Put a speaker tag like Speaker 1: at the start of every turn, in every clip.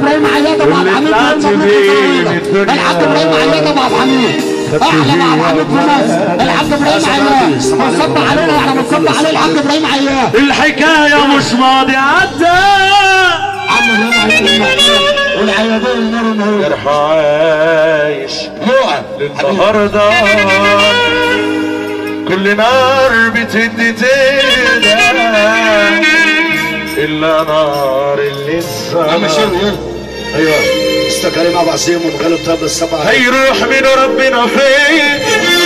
Speaker 1: ابراهيم عياد ابو عبد
Speaker 2: واللي
Speaker 1: الحميد
Speaker 2: طلعت
Speaker 1: مبروك
Speaker 2: بيه
Speaker 1: التعويضة.
Speaker 2: الدنيا.
Speaker 1: الحاج ابراهيم عياد ابو عبد الحميد احلى ابو عبد الحميد في مصر الحاج ابراهيم عياد بنصب علينا احنا بنصب عليه الحاج ابراهيم عياد
Speaker 2: الحكاية مش ماضي عدى
Speaker 1: عم ابراهيم عياد والعيادين النار النهار
Speaker 2: جرح عايش
Speaker 1: يقع
Speaker 2: النهاردة كل نار بتدي تهدى إلا نار اللي
Speaker 1: عم
Speaker 2: الزمن
Speaker 1: شيرو
Speaker 3: ايوه استاذ كريم ابو عزيم ومغلب طب السبعه
Speaker 2: هيروح من ربنا فين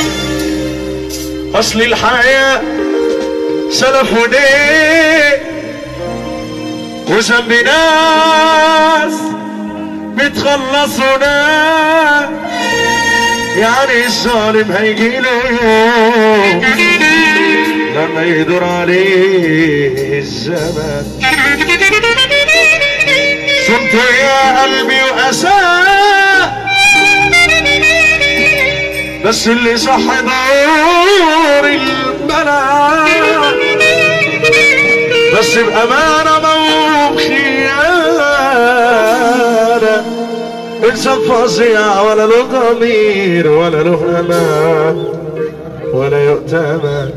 Speaker 2: أصل الحياة سلف ودين وذنب ناس بتخلصونا يعني الظالم هيجيله يوم لما يدور عليه الزمن صمت يا قلبي وأساه بس اللي صح دور البلاء بس بأمانة مو خيانة إنسان فظيع ولا له ضمير ولا له أمان ولا يؤتمن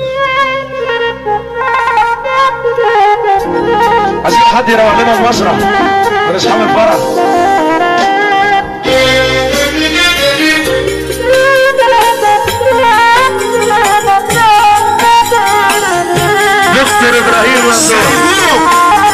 Speaker 2: عايزين حد يروح لنا المسرح من أصحاب الفرح دكتور إبراهيم ممدوح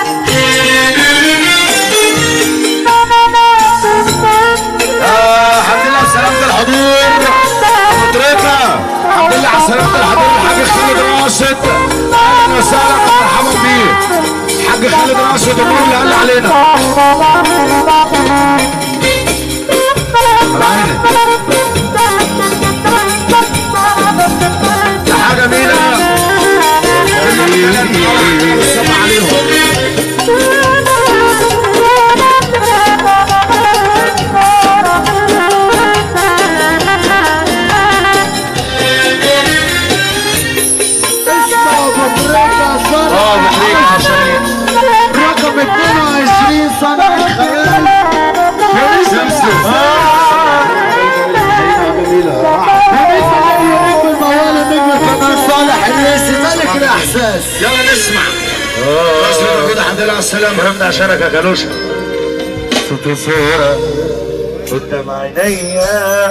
Speaker 3: آه الحمد لله على سلامة الحضور مدركة الحمد لله على سلامة الحضور الحاج خالد راشد اهلا وسهلا ومرحبا بيه الحاج خالد راشد النور اللي قال علينا ده حاجة جميلة السلام عليهم
Speaker 2: اه محريك عشان
Speaker 1: رقم 22 صنع الخيال نجم الموالي نجم الفنان صالح الناسي ملك الاحساس
Speaker 3: يلا نسمع راسنا موجودة الحمد لله على السلامة
Speaker 2: مهمنا عشانك يا كالوشة صوت صورة قدام عينيا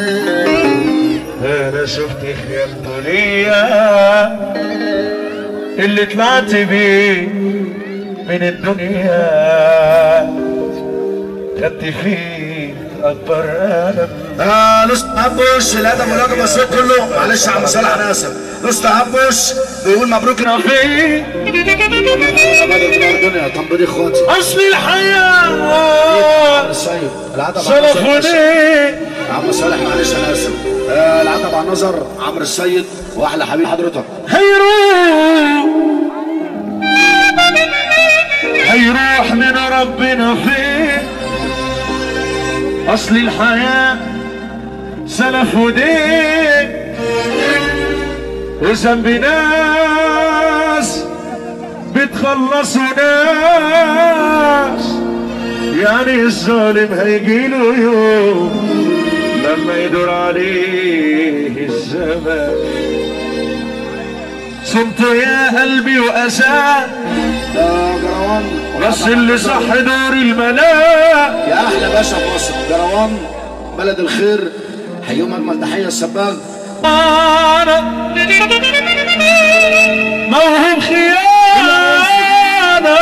Speaker 2: انا شفت خيانته ليا اللي طلعت بيه من الدنيا خدت فيه اكبر الم
Speaker 3: آه نص هبوش الادب والواجب والصوت كله معلش يا عم صالح انا اسف نص هبوش بيقول مبروك
Speaker 2: انا فيه
Speaker 3: الدنيا تنبضي اخواتي
Speaker 2: اصل الحياه
Speaker 3: السيد الادب على النظر
Speaker 2: سلفوني
Speaker 3: يا عم صالح معلش انا اسف آه الادب على النظر عمرو السيد واحلى حبيب حضرتك
Speaker 2: هيروح هيروح من ربنا فين اصل الحياة سلف ودين وذنب ناس بتخلصوا ناس يعني الظالم هيجيله يوم لما يدور عليه الزمان صمت يا قلبي وأساه
Speaker 3: ده جروان
Speaker 2: بس اللي صح دور الملاء
Speaker 3: يا احلى باشا في مصر جروان بلد الخير حيهم اجمل تحيه السباغ
Speaker 2: أنا موهوب خيانة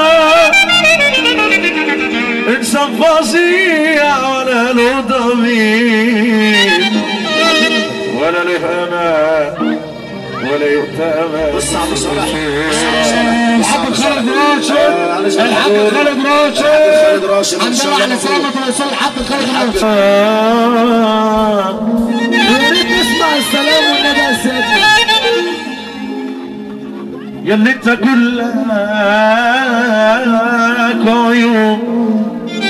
Speaker 2: إنسان فظيع ولا له ضمير ولا له أمان ولا يؤتمن
Speaker 3: بص يا عم صالح بص يا عم صالح
Speaker 1: الحاج خالد راشد
Speaker 3: آه، معلش يا
Speaker 1: الحاج
Speaker 3: حضور.
Speaker 1: خالد راشد
Speaker 3: خالد راشد ان
Speaker 1: الحمد
Speaker 3: شاء
Speaker 1: لله
Speaker 3: الله
Speaker 1: على سلامة الوصول الحاج خالد راشد
Speaker 2: آه
Speaker 1: يا ريت نسمع السلام والندى يا سيدنا
Speaker 2: يا اللي انت كلك عيوب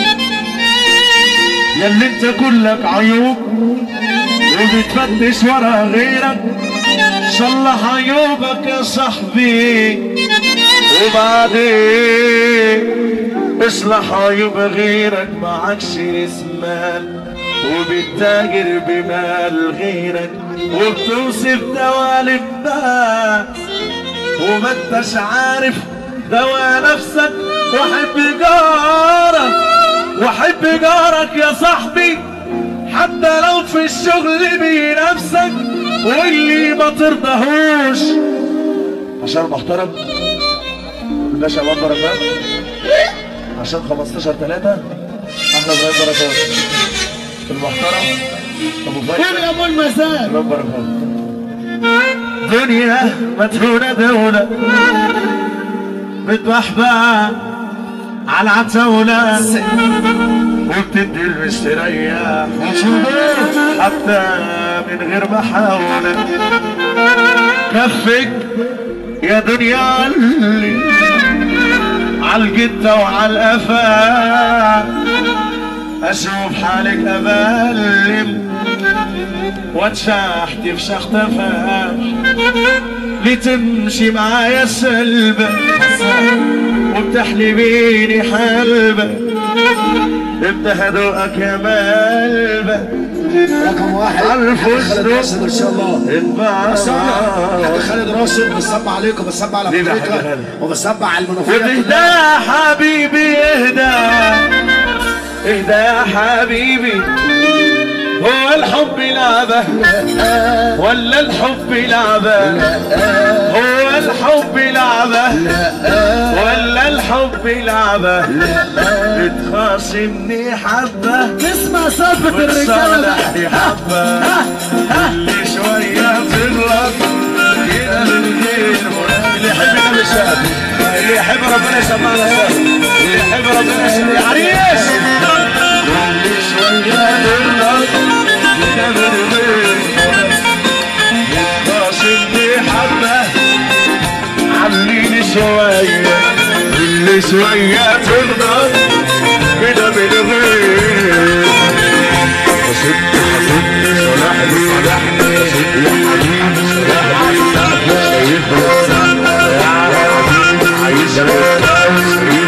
Speaker 2: يا اللي انت كلك عيوب وبتفتش ورا غيرك صلح عيوبك يا صاحبي وبعدين
Speaker 3: اصلح عيوب غيرك معكش اسمان وبتتاجر بمال غيرك وبتوصف دوالب الناس وما انتش عارف دوا نفسك وحب جارك وحب جارك يا صاحبي حتى لو في الشغل بنفسك واللي ما ترضاهوش عشان محترم الباشا ابو بركات عشان 15 3 احنا ابراهيم بركات المحترم ابو فايز
Speaker 1: يا ابو المزاج
Speaker 3: ابراهيم بركات دنيا مدفونة دولة بتوحبة على العتاولة وبتدي المستريح حتى من غير محاولة كفك يا دنيا اللي عالجدة وعالقفا اشوف حالك ابلم واتشحت في شختفاش لتمشي معايا سلبة وبتحلبيني حلبة ابدا هدوءك يا ملبة
Speaker 1: رقم واحد
Speaker 3: الفوز
Speaker 1: خالد راشد ان شاء الله
Speaker 3: اتبع
Speaker 1: بس انا حاج خالد راشد بصب عليكم بصب على
Speaker 3: ليه بقى حاج
Speaker 1: افريقيا
Speaker 3: خالد؟
Speaker 1: وبصب على المنوفيه
Speaker 3: واهدى
Speaker 1: كلها.
Speaker 3: يا حبيبي اهدى اهدى يا حبيبي هو الحب لعبة ولا الحب لعبة هو الحب لعبة ولا الحب لعبة بتخاصمني حبة
Speaker 1: تسمع صفة الرجاله
Speaker 3: وتصالحني حبة اللي شوية تغلط كده من غير مناسبة. اللي يحب النبي الشهد اللي يحب ربنا يسمعنا الشهد اللي يحب ربنا يسمعنا يا عريس اللي شوية تغلط كده من غير مناسبة. يتخاصمني حبة عليني شوية اللي شوية تغلط كده من غير حسبت حسبت صلحني صلحني حسبت يا حبيبي صلحني شايفني يا حبيبي عايز صلحني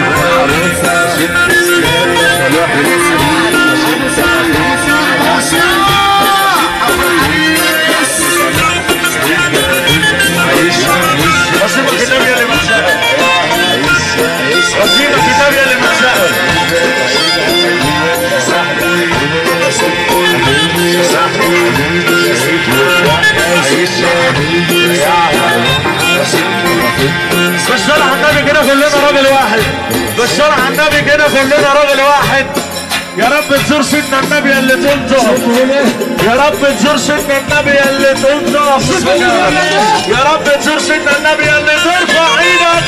Speaker 3: وسيبك النبي اللي مأساها وسيبك النبي اللي مأساها بالصلاة على النبي كده كلنا راجل واحد بالصلاة على النبي كده كلنا راجل واحد يا رب تزور سيدنا النبي اللي تنطق يا رب تزور سيدنا النبي اللي تنطق يا رب تزور سيدنا النبي اللي ترفع ايدك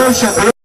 Speaker 1: وشك